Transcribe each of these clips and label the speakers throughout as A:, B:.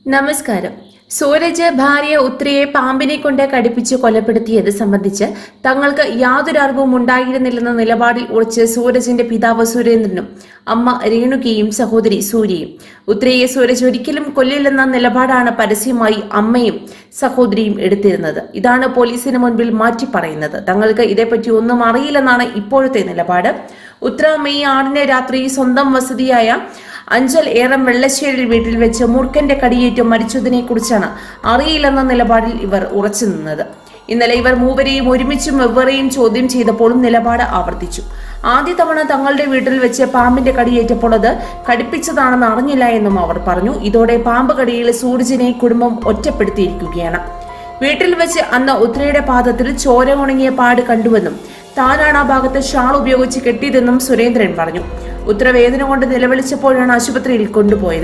A: നമസ്കാരം സൂരജ് ഭാര്യ ഉത്രയെ പാമ്പിനെ കൊണ്ട് കടിപ്പിച്ച് കൊലപ്പെടുത്തിയത് സംബന്ധിച്ച് തങ്ങൾക്ക് യാതൊരു അറിവും ഉണ്ടായിരുന്നില്ലെന്ന നിലപാടിൽ ഉറച്ച് സൂരജിന്റെ പിതാവ് സുരേന്ദ്രനും അമ്മ രേണുകയും സഹോദരി സൂര്യയും ഉത്രയെ സൂരജ് ഒരിക്കലും കൊല്ലില്ലെന്ന നിലപാടാണ് പരസ്യമായി അമ്മയും സഹോദരിയും എടുത്തിരുന്നത് ഇതാണ് പോലീസിന് മുൻപിൽ മാറ്റി പറയുന്നത് തങ്ങൾക്ക് ഇതേപ്പറ്റി ഒന്നും അറിയില്ലെന്നാണ് ഇപ്പോഴത്തെ നിലപാട് ഉത്ര മെയ് ആറിന് രാത്രി സ്വന്തം വസതിയായ അഞ്ചൽ ഏറം വെള്ളശ്ശേരി വീട്ടിൽ വെച്ച് മൂർഖന്റെ കടിയേറ്റ് മരിച്ചതിനെ കുറിച്ചാണ് അറിയില്ലെന്ന നിലപാടിൽ ഇവർ ഉറച്ചു നിന്നത് ഇന്നലെ ഇവർ മൂവരെയും ഒരുമിച്ചും വെവ്വേറെയും ചോദ്യം ചെയ്തപ്പോഴും നിലപാട് ആവർത്തിച്ചു ആദ്യ തവണ തങ്ങളുടെ വീട്ടിൽ വെച്ച് പാമ്പിന്റെ കടിയേറ്റപ്പോൾ അത് കടിപ്പിച്ചതാണെന്ന് അറിഞ്ഞില്ല എന്നും അവർ പറഞ്ഞു ഇതോടെ പാമ്പ് കടിയിൽ സൂരജിനെ കുടുംബം ഒറ്റപ്പെടുത്തിയിരിക്കുകയാണ് വീട്ടിൽ വെച്ച് അന്ന് ഉത്രയുടെ പാദത്തിൽ ചോര ഉണങ്ങിയ പാട് കണ്ടുവെന്നും താനാണ് ആ ഭാഗത്ത് ഷാൾ ഉപയോഗിച്ച് കെട്ടിയതെന്നും സുരേന്ദ്രൻ പറഞ്ഞു ഉത്ര വേദന കൊണ്ട് നിലവിളിച്ചപ്പോഴാണ് ആശുപത്രിയിൽ കൊണ്ടുപോയത്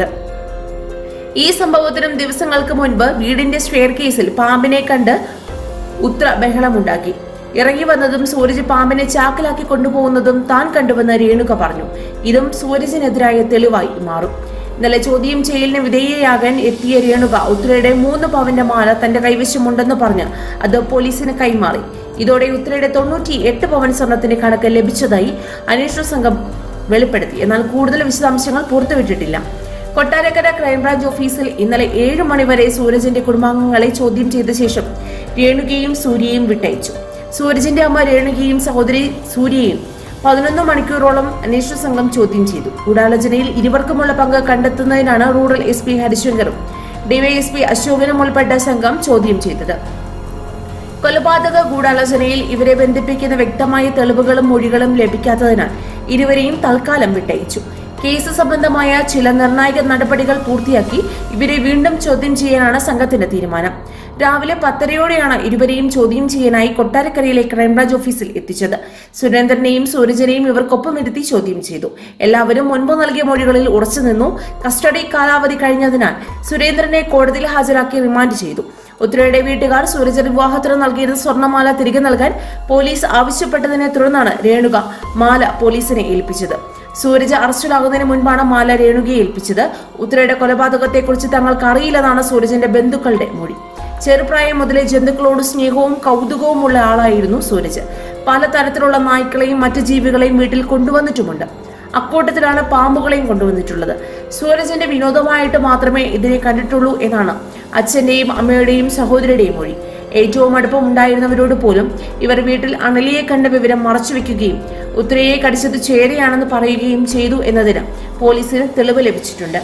A: ഈ സംഭവത്തിനും ദിവസങ്ങൾക്ക് മുൻപ് വീടിന്റെ സ്റ്റെയർ കേസിൽ പാമ്പിനെ കണ്ട് ഉത്ര ബഹളമുണ്ടാക്കി ഇറങ്ങി വന്നതും സൂരജ് പാമ്പിനെ ചാക്കിലാക്കി കൊണ്ടുപോകുന്നതും താൻ കണ്ടുവെന്ന് രേണുക പറഞ്ഞു ഇതും സൂരജിനെതിരായ തെളിവായി മാറും ഇന്നലെ ചോദ്യം ചെയ്യലിന് വിധേയയാകാൻ എത്തിയ രേണുക ഉത്രയുടെ മൂന്ന് പവന്റെ മാല തന്റെ കൈവശമുണ്ടെന്ന് പറഞ്ഞ് അത് പോലീസിന് കൈമാറി ഇതോടെ ഉത്രയുടെ തൊണ്ണൂറ്റി എട്ട് പവൻ സ്വർണത്തിന്റെ കണക്ക് ലഭിച്ചതായി അന്വേഷണ സംഘം വെളിപ്പെടുത്തി എന്നാൽ കൂടുതൽ വിശദാംശങ്ങൾ പുറത്തുവിട്ടിട്ടില്ല കൊട്ടാരക്കര ക്രൈംബ്രാഞ്ച് ഓഫീസിൽ ഇന്നലെ ഏഴ് മണിവരെ സൂരജിന്റെ കുടുംബാംഗങ്ങളെ ചോദ്യം ചെയ്ത ശേഷം രേണുകയും സൂര്യയും വിട്ടയച്ചു സൂരജിന്റെ അമ്മ രേണുകയും സഹോദരി സൂര്യയും പതിനൊന്ന് മണിക്കൂറോളം അന്വേഷണ സംഘം ചോദ്യം ചെയ്തു ഗൂഢാലോചനയിൽ ഇരുവർക്കുമുള്ള പങ്ക് കണ്ടെത്തുന്നതിനാണ് റൂറൽ എസ് പി ഹരിശങ്കറും ഡിവൈഎസ്പി അശോകനും ഉൾപ്പെട്ട സംഘം ചോദ്യം ചെയ്തത് കൊലപാതക ഗൂഢാലോചനയിൽ ഇവരെ ബന്ധിപ്പിക്കുന്ന വ്യക്തമായ തെളിവുകളും മൊഴികളും ലഭിക്കാത്തതിനാൽ ഇരുവരെയും തൽക്കാലം വിട്ടയച്ചു കേസ് സംബന്ധമായ ചില നിർണായക നടപടികൾ പൂർത്തിയാക്കി ഇവരെ വീണ്ടും ചോദ്യം ചെയ്യാനാണ് സംഘത്തിന്റെ തീരുമാനം രാവിലെ പത്തരയോടെയാണ് ഇരുവരെയും ചോദ്യം ചെയ്യാനായി കൊട്ടാരക്കരയിലെ ക്രൈംബ്രാഞ്ച് ഓഫീസിൽ എത്തിച്ചത് സുരേന്ദ്രനെയും സൂരജനെയും ഇവർക്കൊപ്പം ഇരുത്തി ചോദ്യം ചെയ്തു എല്ലാവരും മുൻപ് നൽകിയ മൊഴികളിൽ ഉറച്ചു നിന്നു കസ്റ്റഡി കാലാവധി കഴിഞ്ഞതിനാൽ സുരേന്ദ്രനെ കോടതിയിൽ ഹാജരാക്കി റിമാൻഡ് ചെയ്തു ഉത്തരയുടെ വീട്ടുകാർ സൂരജ് വിവാഹത്തിന് നൽകിയിരുന്ന സ്വർണ്ണമാല തിരികെ നൽകാൻ പോലീസ് ആവശ്യപ്പെട്ടതിനെ തുടർന്നാണ് രേണുക മാല പോലീസിനെ ഏൽപ്പിച്ചത് സൂരജ് അറസ്റ്റിലാകുന്നതിന് മുൻപാണ് മാല രേണുകയെ ഏൽപ്പിച്ചത് ഉത്തരയുടെ കൊലപാതകത്തെക്കുറിച്ച് തങ്ങൾക്ക് അറിയില്ലെന്നാണ് സൂരജിന്റെ ബന്ധുക്കളുടെ മൊഴി ചെറുപ്രായം മുതലേ ജന്തുക്കളോട് സ്നേഹവും കൗതുകവും ഉള്ള ആളായിരുന്നു സൂരജ് പലതരത്തിലുള്ള നായ്ക്കളെയും മറ്റു ജീവികളെയും വീട്ടിൽ കൊണ്ടുവന്നിട്ടുമുണ്ട് അക്കൂട്ടത്തിലാണ് പാമ്പുകളെയും കൊണ്ടുവന്നിട്ടുള്ളത് സൂരജിന്റെ വിനോദമായിട്ട് മാത്രമേ ഇതിനെ കണ്ടിട്ടുള്ളൂ എന്നാണ് അച്ഛന്റെയും അമ്മയുടെയും സഹോദരിയുടെയും മൊഴി ഏറ്റവും അടുപ്പം ഉണ്ടായിരുന്നവരോട് പോലും ഇവർ വീട്ടിൽ അണലിയെ കണ്ട വിവരം മറച്ചുവെക്കുകയും ഉത്തരയെ കടിച്ചത് ചേരയാണെന്ന് പറയുകയും ചെയ്തു എന്നതിന് പോലീസിന് തെളിവ് ലഭിച്ചിട്ടുണ്ട്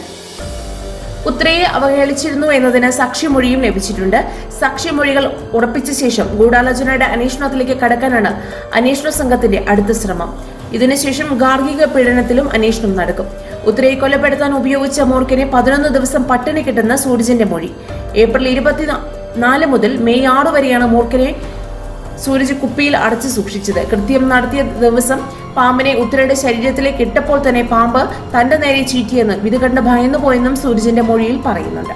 A: ഉത്രയെ അവഹേളിച്ചിരുന്നു എന്നതിന് സാക്ഷിമൊഴിയും ലഭിച്ചിട്ടുണ്ട് സാക്ഷിമൊഴികൾ ഉറപ്പിച്ച ശേഷം ഗൂഢാലോചനയുടെ അന്വേഷണത്തിലേക്ക് കടക്കാനാണ് അന്വേഷണ സംഘത്തിന്റെ അടുത്ത ശ്രമം ഇതിനുശേഷം ഗാർഹിക പീഡനത്തിലും അന്വേഷണം നടക്കും ഉത്രയെ കൊലപ്പെടുത്താൻ ഉപയോഗിച്ച മൂർഖിനെ പതിനൊന്ന് ദിവസം പട്ടിണി കിട്ടുന്ന സൂരജിന്റെ മൊഴി ഏപ്രിൽ ഇരുപത്തി നാല് മുതൽ മെയ് ആറ് വരെയാണ് മൂർഖനെ സൂരജ് കുപ്പിയിൽ അടച്ചു സൂക്ഷിച്ചത് കൃത്യം നടത്തിയ ദിവസം പാമ്പിനെ ഉത്തരയുടെ ശരീരത്തിലേക്ക് ഇട്ടപ്പോൾ തന്നെ പാമ്പ് തന്റെ നേരെ ചീറ്റിയെന്ന് ഇത് കണ്ട് ഭയന്നു പോയെന്നും സൂരജിന്റെ മൊഴിയിൽ പറയുന്നുണ്ട്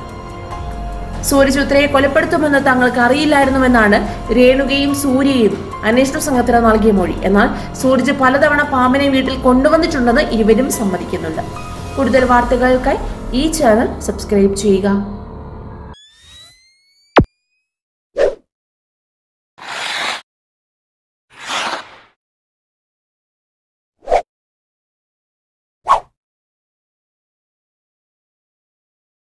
A: സൂരജ് ഉത്തരയെ കൊലപ്പെടുത്തുമെന്ന് തങ്ങൾക്ക് അറിയില്ലായിരുന്നുവെന്നാണ് രേണുകയും സൂര്യയും അന്വേഷണ സംഘത്തിന് നൽകിയ മൊഴി എന്നാൽ സൂരജ് പലതവണ പാമ്പിനെ വീട്ടിൽ കൊണ്ടുവന്നിട്ടുണ്ടെന്ന് ഇരുവരും സമ്മതിക്കുന്നുണ്ട് കൂടുതൽ വാർത്തകൾക്കായി ഈ ചാനൽ സബ്സ്ക്രൈബ് ചെയ്യുക